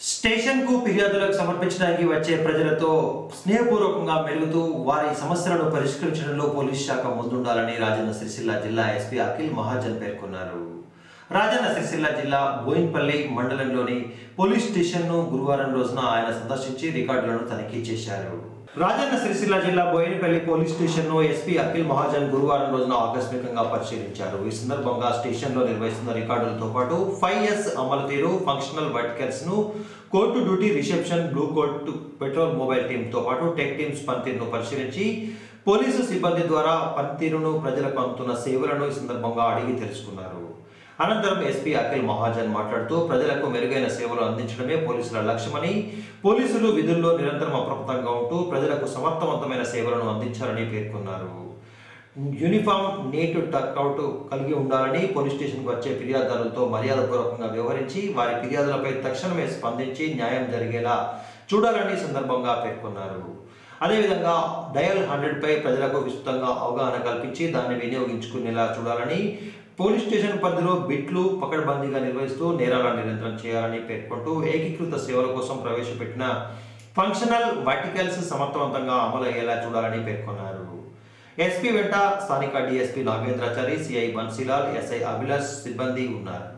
station కు ఫిర్యాదులకు సమర్పించడానికి వచ్చే ప్రజలతో స్నేహపూర్వకంగా మెలుగుతూ వారి సమస్యలను పరిష్కరించడంలో పోలీస్ శాఖ ముందుండాలని రాజన్న సిరిసిల్ల జిల్లా ఎస్పీ అఖిల్ మహాజన్ పేర్కొన్నారు రాజన్న సిరిసిల్ల జిల్లా బోయిన్పల్లి మండలంలోని పోలీస్ స్టేషన్ను గురువారం రోజున ఆయన సందర్శించి రికార్డులను తనిఖీ చేశారు రాజన్న సిరిసిల్ల జిల్లా బోయినపల్లి పోలీస్ స్టేషన్ ను ఎస్పీ అఖిల్ మహాజన్ గురువారం రోజున ఆకస్మికంగా పరిశీలించారు ఈ సందర్భంగా స్టేషన్ లో నిర్వహిస్తున్న రికార్డులతో పాటు ఫైవ్ ఎస్ అమలు తీరు ఫంక్షనల్ వర్టికల్స్ ను court duty reception blue court patrol mobile team తో పాటు టెక్ టీమ్స్ పనితీరును పరిశీలించి పోలీసు సిబ్బంది ద్వారా పనితీరును ప్రజలకు అందుతున్న సేవలను ఈ సందర్భంగా అడిగి తెలుసుకున్నారు అనంతరం ఎస్పీ అఖిల్ మహాజన్ మాట్లాడుతూ ప్రజలకు మెరుగైన సేవలు అందించడమే పోలీసుల లక్ష్యమని పోలీసులు విధుల్లో నిరంతరం అప్రమత్తంగా ఉంటూ ప్రజలకు సమర్థవంతమైన సేవలను అందించాలని పేర్కొన్నారు యూనిఫామ్ నీట్ టక్అవుట్ కలిగి ఉండాలని పోలీస్ స్టేషన్కు వచ్చే ఫిర్యాదులతో మర్యాదపూర్వకంగా వ్యవహరించి వారి ఫిర్యాదులపై తక్షణమే స్పందించి న్యాయం జరిగేలా చూడాలని సందర్భంగా పేర్కొన్నారు అదేవిధంగా డయల్ హండ్రెడ్ పై ప్రజలకు విస్తృతంగా అవగాహన కల్పించి దాన్ని వినియోగించుకునేలా చూడాలని పోలీస్ స్టేషన్ పరిధిలో బిట్లు పకడ్బందీగా నిర్వహిస్తూ నేరాలను నిరంతరం చేయాలని పేర్కొంటూ ఏకీకృత సేవల కోసం ప్రవేశపెట్టిన ఫంక్షనల్ వర్టికల్స్ సమర్థవంతంగా అమలు అయ్యేలా చూడాలని పేర్కొన్నారు ఎస్పీ వెంట స్థానిక DSP Nagendrachari CI Bansilal SI Abhilash సిబ్బంది ఉన్నారు